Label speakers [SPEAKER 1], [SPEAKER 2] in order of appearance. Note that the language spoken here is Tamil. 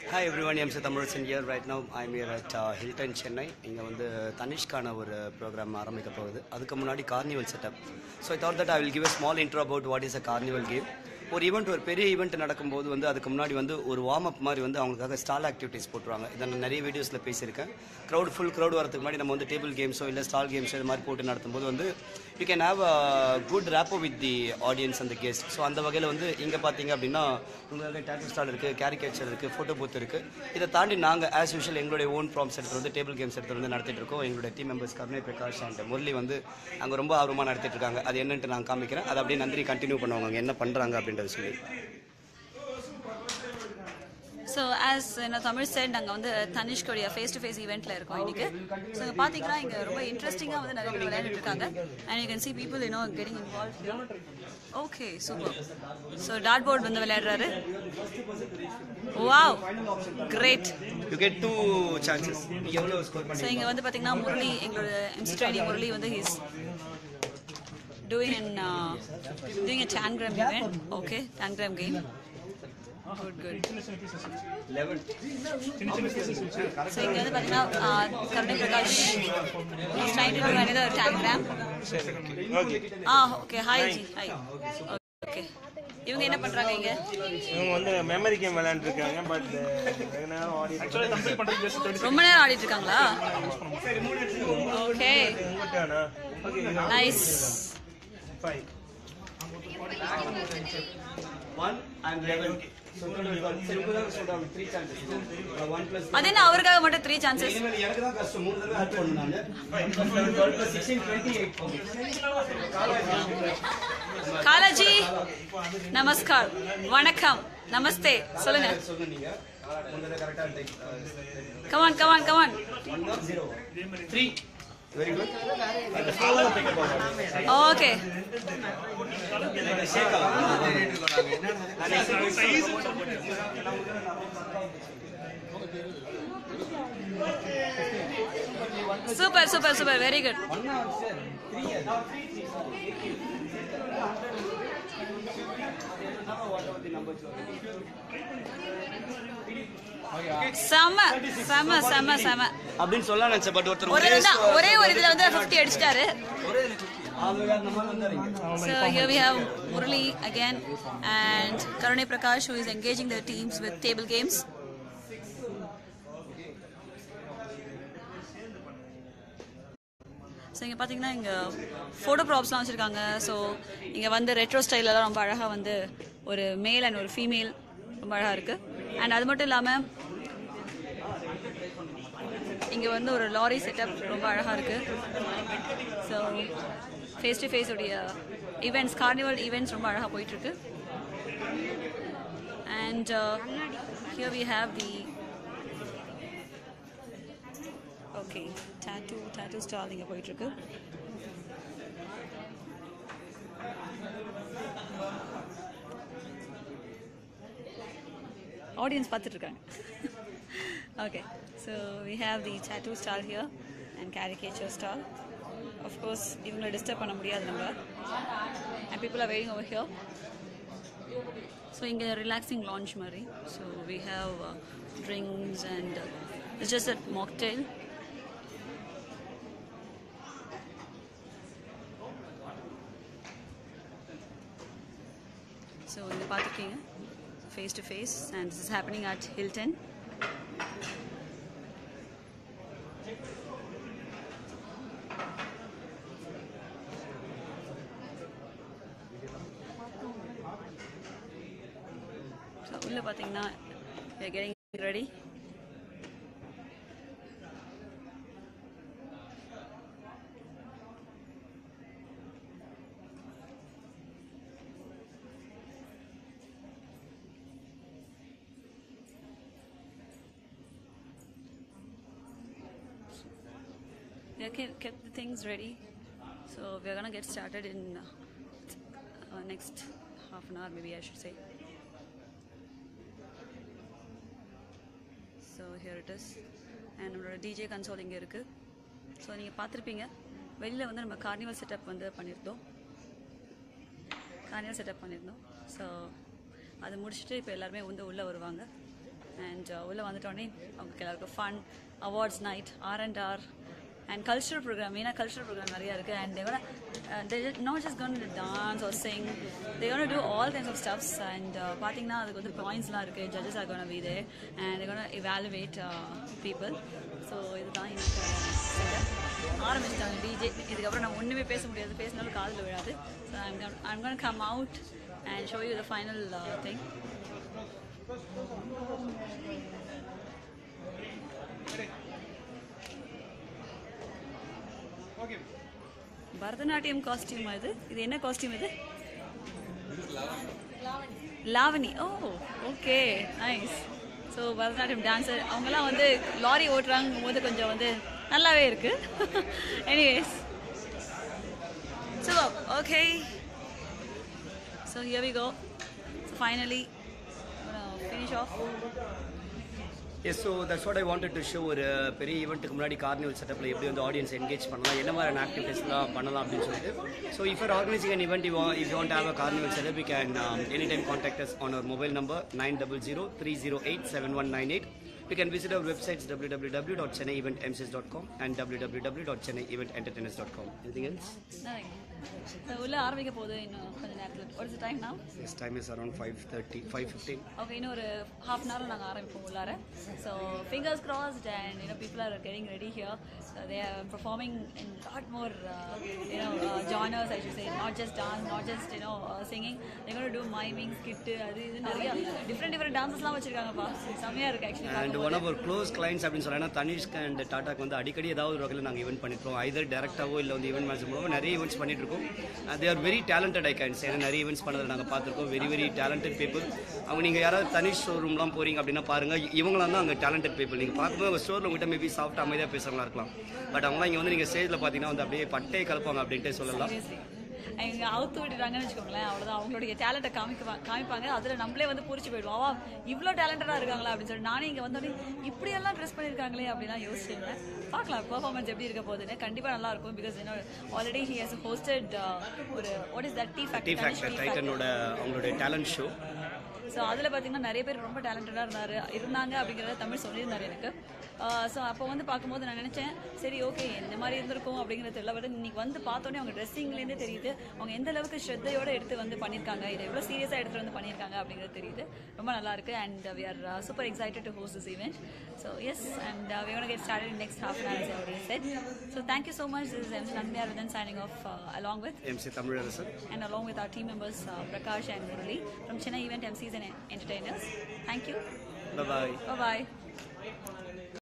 [SPEAKER 1] Hi everyone, I'm Sithamurasan here. Right now I'm here at uh, Hilton Chennai. இங்கே வந்து தனிஷ்கான ஒரு ப்ரோக்ராம் ஆரம்பிக்க போகுது அதுக்கு முன்னாடி carnival setup so I thought that I will give a small intro about what is a carnival game ஒரு ஈவெண்ட் ஒரு பெரிய ஈவெண்ட் நடக்கும்போது வந்து அதுக்கு முன்னாடி வந்து ஒரு வார்ம் அப் மாதிரி வந்து அவங்களுக்காக ஸ்டால் ஆக்டிவிட்டீஸ் போட்டுருவாங்க இதை நான் நிறைய வீடியோஸில் பேசியிருக்கேன் க்ரௌட் ஃபுல் க்ரௌட் வரதுக்கு முன்னாடி நம்ம வந்து டேபிள் கேம்ஸோ இல்லை ஸ்டால் கேம்ஸோ இது மாதிரி போட்டு நடத்தும்போது வந்து you can have a good rapport with the audience அந்த கெஸ்ட் ஸோ அந்த வகையில் வந்து இங்கே பார்த்தீங்க அப்படின்னா உங்களுக்கு டேட்டூ ஸ்டால் இருக்குது கேரிகேச்சர் இருக்குது ஃபோட்டோ பூத் இருக்குது இதை தாண்டி நாங்கள் ஆஸ் யூஷுவல் எங்களுடைய ஓன் ப்ராம்ஸ் எடுத்து வந்து டேபிள் கேம்ஸ் எடுத்து வந்து நடத்திட்டு இருக்கோம் எங்களுடைய டீம் மெம்பர்ஸ் கருணை பிரகாஷ் அண்ட் முரளி வந்து அங்கே ரொம்ப ஆர்வமாக நடத்திட்டு இருக்காங்க அது என்னன்ட்டு நான் காமிக்கிறேன் அதை அப்படியே நன்றி கண்டினியூ பண்ணுவாங்க அங்கே என்ன பண்ணுறாங்க அப்படின்றத சொல்லி
[SPEAKER 2] ஸோ ஆஸ் என்ன தமிழ் சைட் நாங்கள் வந்து தனிஷ்கோடைய ஃபேஸ் டு ஃபேஸ் ஈவெண்ட்டில் இருக்கோம் இன்னைக்கு ஸோ இங்கே பார்த்தீங்கன்னா இங்கே ரொம்ப இன்ட்ரெஸ்டிங்காக வந்து நிறைய பேர் விளையாடிட்டு இருக்காங்க and you can see people you know getting involve okay super so டாட் போர்ட் வந்து விளையாடுறாரு wow great
[SPEAKER 1] you get two chances எவ்வளோ ஸ்கோர்
[SPEAKER 2] ஸோ இங்கே வந்து பார்த்தீங்கன்னா முரளி எங்களோட எம்சி ட்ரைனிங் முரளி வந்து he's doing an uh, doing a tangram event okay tangram game good good
[SPEAKER 1] eleven
[SPEAKER 2] So இங்க வந்து பாத்தீங்கன்னா Karunai Prakash he's trying to do another tangram ஆ okay hi ji hi okay இவங்க என்ன பண்றாங்க இங்க
[SPEAKER 3] இவங்க வந்து மெமரி கேம் விளையாண்டுருக்காங்க பட் வெகு நேரம் ஆடி
[SPEAKER 2] ரொம்ப நேரம் ஆடிட்டு இருக்காங்களா ஓகே
[SPEAKER 3] உங்கள்கிட்டனா okay
[SPEAKER 2] nice
[SPEAKER 3] five
[SPEAKER 1] one and eleven three chances one plus
[SPEAKER 2] அது என்ன அவருக்காக மட்டும் த்ரீ சான்சஸ்
[SPEAKER 1] இனிமேல் எனக்கு தான் கஷ்டம் மூணு தடவை ஹெல்ப் பண்ணணும் நான் twelve plus sixteen twenty eight
[SPEAKER 2] காலாஜி நமஸ்கார் வணக்கம் நமஸ்தே சொல்லுங்க
[SPEAKER 1] சொல்லுங்க நீங்க மூணு தடவை கரெக்டாக
[SPEAKER 2] come on come on come on
[SPEAKER 1] one zero three very good
[SPEAKER 2] okay super super super very good செம செம செம செம
[SPEAKER 1] அப்படின்னு சொல்ல நினைச்சேன் பட் ஒருத்தர்
[SPEAKER 2] ஒரு இதுல ஒரே ஒரு இதுல வந்து 50 அடிச்சிட்டாரு
[SPEAKER 1] அது அந்த மாதிரி வந்தாருங்க
[SPEAKER 2] So here we have Murali again and Karune Prakash who is engaging the teams with table games. So இங்கே பார்த்தீங்கன்னா இங்கே ஃபோட்டோ ப்ராப்ஸ்லாம் வச்சுருக்காங்க ஸோ இங்கே வந்து ரெட்ரோ ஸ்டைலெல்லாம் ரொம்ப அழகாக வந்து ஒரு மேல் அண்ட் ஒரு ஃபீமேல் ரொம்ப அழகாக இருக்குது அண்ட் அது மட்டும் இல்லாமல் இங்கே வந்து ஒரு லாரி செட்டப் ரொம்ப அழகாக இருக்குது ஸோ ஃபேஸ் டு ஃபேஸ் உடைய ஈவெண்ட்ஸ் கார்னிவல் ஈவெண்ட்ஸ் ரொம்ப அழகாக போயிட்டுருக்கு and here we have the okay tattoo tattoo stall இங்கே போயிட்டுருக்கு ஆடியன்ஸ் பார்த்துட்டு இருக்காங்க okay so we have the tattoo stall here and caricature stall course இவங்களை டிஸ்டர்ப் பண்ண முடியாது நம்ம and people are waiting over here so இங்கே ரிலாக்ஸிங் லான்ச் மாதிரி so we have drinks and it's just at mocktail so இங்கே பார்த்துருக்கீங்க face to face and this is happening at Hilton so உள்ளே பார்த்தீங்கன்னா getting ready we have kept kept the things ready so we're gonna get started in uh, uh, next half an hour maybe i should say so here it is and நம்மளோட டிஜே கன்சோல் இங்கே இருக்குது ஸோ நீங்கள் பார்த்துருப்பீங்க வெளியில் வந்து நம்ம கார்னிவல் செட்டப் வந்து பண்ணியிருந்தோம் கார்னிவல் செட்டப் பண்ணியிருந்தோம் ஸோ அதை முடிச்சுட்டு இப்போ எல்லாருமே வந்து உள்ளே வருவாங்க அண்ட் உள்ளே வந்துட்டோடனே அவங்க எல்லாருக்கும் fun awards night are and are and cultural program மெயினாக கல்ச்சுரல் ப்ரோக்ராம் நிறையா இருக்குது அண்ட் தேவோட they not just gonna dance or sing they gonna do all kinds of stuffs and பார்த்தீங்கன்னா அதுக்கு வந்து பாயிண்ட்ஸ்லாம் இருக்குது judges are gonna be there and gonna evaluate people so இதுதான் எனக்கு ஆரம்பிச்சிட்டாங்க டிஜே இதுக்கப்புறம் நான் ஒன்றுமே பேச முடியாது பேசினாலும் காதில் விழாது so I'm I'm gonna come out and show you the final thing Bharatanatyam costume இது இது என்ன காஸ்டியூம் இது Lavani oh okay nice so Bharatanatyam dancer அவங்கெல்லாம் வந்து லாரி ஓட்டுறாங்கும் போது கொஞ்சம் வந்து நல்லாவே இருக்கு anyways so okay so here we go so finally finish off
[SPEAKER 1] yes so that's what I wanted to show ஒரு பெரிய ஈவெண்ட்டுக்கு முன்னாடி கார்னிவல் செட்டப்பில் எப்படி வந்து ஆடியன்ஸ் என்கேஜ் பண்ணலாம் என்ன மாதிரியான ஆக்டிவிட்டீஸ்லாம் பண்ணலாம் அப்படின்னு சொல்லிட்டு so if are organizing an event if you want have a carnival setup you can any time contact us on our mobile number nine double zero three zero eight seven one nine eight You can visit our websites www.chennaieventmcs.com and www.chennaievententertainers.com. Anything else?
[SPEAKER 2] So உள்ள ஆரம்பிக்க போகுது இன்னும் கொஞ்ச நேரத்தில் ஒரு டைம் நான்
[SPEAKER 1] Yes, time is around 5.30, 5.15.
[SPEAKER 2] Okay இன்னும் ஒரு ஹாஃப் அன் ஹவர் நாங்கள் ஆரம்பிப்போம் உள்ளார so fingers crossed and you know people are getting ready here so they are performing in lot more you know genres I should say not just dance not just you know singing தேங்கோட டூ மைமிங் ஸ்கிட்டு அது இது நிறைய டிஃப்ரெண்ட் டிஃப்ரெண்ட் டான்சஸ்லாம் வச்சிருக்காங்கப்பா செம்மையாக இருக்குது
[SPEAKER 1] and
[SPEAKER 2] actually
[SPEAKER 1] one of our close clients அப்படின்னு சொல்லலாம் தனிஷ்க் அண்ட் டாட்டாக்கு வந்து அடிக்கடி ஏதாவது ஒரு வகையில் நாங்கள் ஈவெண்ட் பண்ணிருக்கோம் ஐதர் டேரக்டாவோ இல்லை வந்து ஈவெண்ட் மேட்ச் மூலமாக நிறைய ஈவெண்ட்ஸ் பண்ணிட்டு இருக்கோம் they are very talented I cans ஏன்னா நிறைய ஈவெண்ட்ஸ் பண்ணதை நாங்கள் பார்த்துருக்கோம் வெரி வெரி டேலண்டட் பீப்புள் அவங்க நீங்கள் யாராவது தனிஷ் ஷோரூம்லாம் போறீங்க அப்படின்னா பாருங்க இவங்களாம் தான் அங்கே டேலண்டட் பீப்புள் நீங்கள் பார்க்கும்போது அவங்க ஸ்டோரில் உங்கள்கிட்ட மேபி சாஃப்ட் அமைதியாக பேசுறவங்களா இருக்கலாம் பட் அவங்களாம் இங்கே வந்து நீங்கள் ஸ்டேஜில் பார்த்தீங்கன்னா வந்து அப்படியே பட்டே கலப்பாங்க அப்படின்ட்டு சொல்லலாம்
[SPEAKER 2] சீரியஸ்லி அவங்க அவுத்து விட்டுட்டாங்கன்னு வச்சுக்கோங்களேன் அவ்வளோதான் அவங்களுடைய டேலண்ட்டை காமிக்க காமிப்பாங்க அதில் நம்மளே வந்து பூரிச்சு போயிடுவோம் அவா இவ்வளோ டேலண்டடாக இருக்காங்களா அப்படின்னு சொல்லி நானே இங்கே வந்தோடனே இப்படியெல்லாம் ட்ரெஸ் பண்ணியிருக்காங்களே அப்படிலாம் யோசிச்சிருந்தேன் பார்க்கலாம் பெர்ஃபார்மன்ஸ் எப்படி இருக்க போகுதுன்னு கண்டிப்பாக நல்லா இருக்கும் பிகாஸ் என்ன ஆல்ரெடி ஹி ஹஸ் ஹோஸ்டட் ஒரு what is that T
[SPEAKER 1] T
[SPEAKER 2] factory
[SPEAKER 1] factor டைட்டனோட அவங்களுடைய டேலண்ட் ஷோ
[SPEAKER 2] ஸோ அதில் பார்த்தீங்கன்னா நிறைய பேர் ரொம்ப டேலண்டடாக இருந்தார் இருந்தாங்க அப்படிங்கிறத தமிழ் சொல்லியிருந்தார் எனக்கு ஸோ அப்போ வந்து பார்க்கும்போது நான் நினச்சேன் சரி ஓகே இந்த மாதிரி இருந்திருக்கும் அப்படிங்கிறது தெரியல பட் இன்னைக்கு வந்து பார்த்தோன்னே அவங்க ட்ரெஸ்ஸிங்லேருந்தே தெரியுது அவங்க எந்த அளவுக்கு ஸ்ரத்தையோட எடுத்து வந்து பண்ணியிருக்காங்க இதை எவ்வளோ சீரியஸாக எடுத்துகிட்டு வந்து பண்ணியிருக்காங்க அப்படிங்கிறது தெரியுது ரொம்ப நல்லா இருக்கு and we are super excited to host this event so yes and we won get started in next half an hour already said so thank you so much this is M நன்மையார் விதன் signing off along with
[SPEAKER 1] MC Tamilarasan
[SPEAKER 2] and along with our team members uh, Prakash and Murali from Chennai Event MCs and Entertainers. Thank you.
[SPEAKER 1] Bye
[SPEAKER 2] Bye bye.